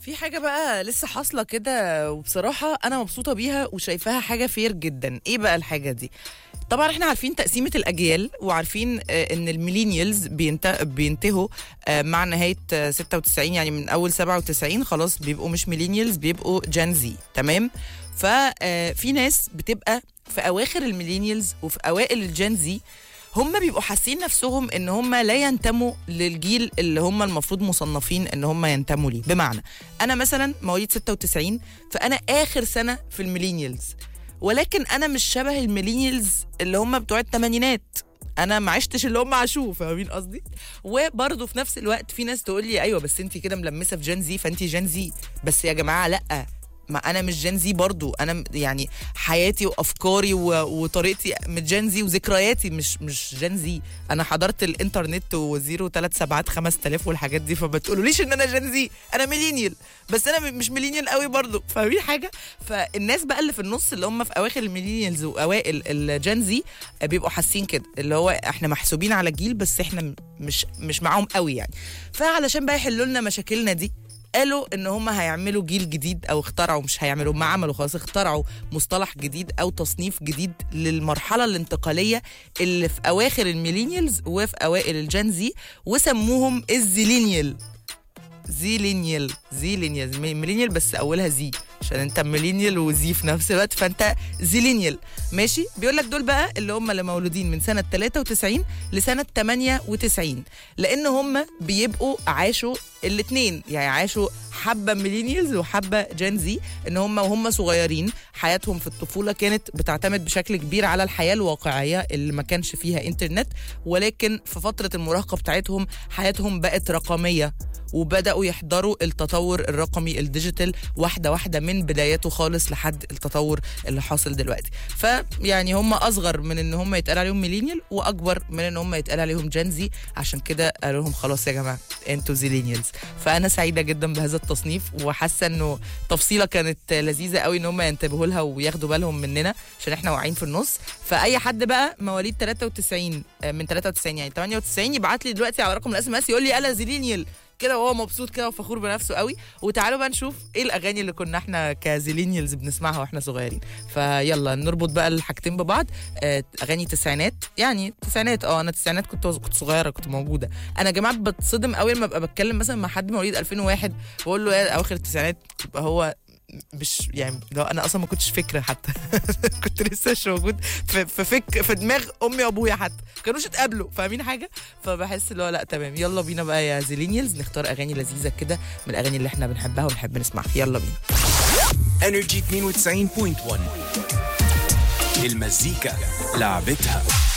في حاجة بقى لسه حاصلة كده وبصراحة أنا مبسوطة بيها وشايفاها حاجة فير جدا إيه بقى الحاجة دي؟ طبعا احنا عارفين تقسيمة الأجيال وعارفين آه، إن الميلينيالز بينت... بينتهوا آه، مع نهاية آه، 96 يعني من أول 97 خلاص بيبقوا مش ميلينيالز بيبقوا جان زي تمام؟ ففي ناس بتبقى في أواخر الميلينيالز وفي أوائل الجان زي هم بيبقوا حاسين نفسهم ان هم لا ينتموا للجيل اللي هم المفروض مصنفين ان هم ينتموا ليه بمعنى انا مثلا مواليد 96 فانا اخر سنه في الميلينيالز ولكن انا مش شبه الميلينيالز اللي هم بتوع الثمانينات انا ما عشتش اللي هم عاشوه فاهمين قصدي وبرضه في نفس الوقت في ناس تقول لي ايوه بس انت كده ملمسه في جين زي فانت جين زي بس يا جماعه لا ما انا مش جين زي برضو انا م- يعني حياتي وافكاري و... وطريقتي من جين زي وذكرياتي مش مش جين زي انا حضرت الانترنت وزيرو ثلاث سبعات خمس تلاف والحاجات دي فما تقولوليش ان انا جين زي انا ميلينيال بس انا م- مش ميلينيال قوي برضو فاهمين حاجه فالناس بقى اللي في النص اللي هم في اواخر الميلينيالز واوائل الجين زي بيبقوا حاسين كده اللي هو احنا محسوبين على جيل بس احنا م- مش مش معاهم قوي يعني فعلشان بقى يحلوا لنا مشاكلنا دي قالوا ان هم هيعملوا جيل جديد او اخترعوا مش هيعملوا ما عملوا خلاص اخترعوا مصطلح جديد او تصنيف جديد للمرحله الانتقاليه اللي في اواخر الميلينيالز وفي اوائل الجين زي وسموهم الزيلينيال زيلينيال زيلينيال ميلينيال بس اولها زي عشان انت ميلينيال وزي في نفس الوقت فانت زيلينيال ماشي بيقول لك دول بقى اللي هم اللي مولودين من سنه 93 لسنه 98 لان هم بيبقوا عاشوا الاثنين يعني عاشوا حبه ميلينيالز وحبه جين زي ان هم وهم صغيرين حياتهم في الطفوله كانت بتعتمد بشكل كبير على الحياه الواقعيه اللي ما كانش فيها انترنت ولكن في فتره المراهقه بتاعتهم حياتهم بقت رقميه وبداوا يحضروا التطور الرقمي الديجيتال واحده واحده من بداياته خالص لحد التطور اللي حاصل دلوقتي فيعني هم اصغر من ان هم يتقال عليهم ميلينيال واكبر من ان هم يتقال عليهم جنزي عشان كده قالوا لهم خلاص يا جماعه انتوا زيلينيالز فانا سعيده جدا بهذا التصنيف وحاسه انه تفصيله كانت لذيذه قوي ان هم ينتبهوا لها وياخدوا بالهم مننا عشان احنا واقعين في النص فاي حد بقى مواليد 93 آه، من 93 يعني 98 يبعت لي دلوقتي على رقم الاس ام اس يقول لي انا زيلينيال كده وهو مبسوط كده وفخور بنفسه قوي وتعالوا بقى نشوف ايه الاغاني اللي كنا احنا كزيلينيالز بنسمعها واحنا صغيرين فيلا نربط بقى الحاجتين ببعض آه، اغاني تسعينات يعني تسعينات اه انا تسعينات كنت كنت صغيره كنت موجوده انا يا جماعه بتصدم قوي لما ابقى بتكلم مثلا مع حد مواليد 2001 واقول له ايه اواخر التسعينات يبقى هو مش يعني لو انا اصلا ما كنتش فكره حتى كنت لسه مش موجود في في فك في دماغ امي وابويا حتى ما كانوش اتقابلوا فاهمين حاجه فبحس اللي هو لا تمام يلا بينا بقى يا زيلينيالز نختار اغاني لذيذه كده من الاغاني اللي احنا بنحبها ونحب نسمعها يلا بينا انرجي 92.1 المزيكا لعبتها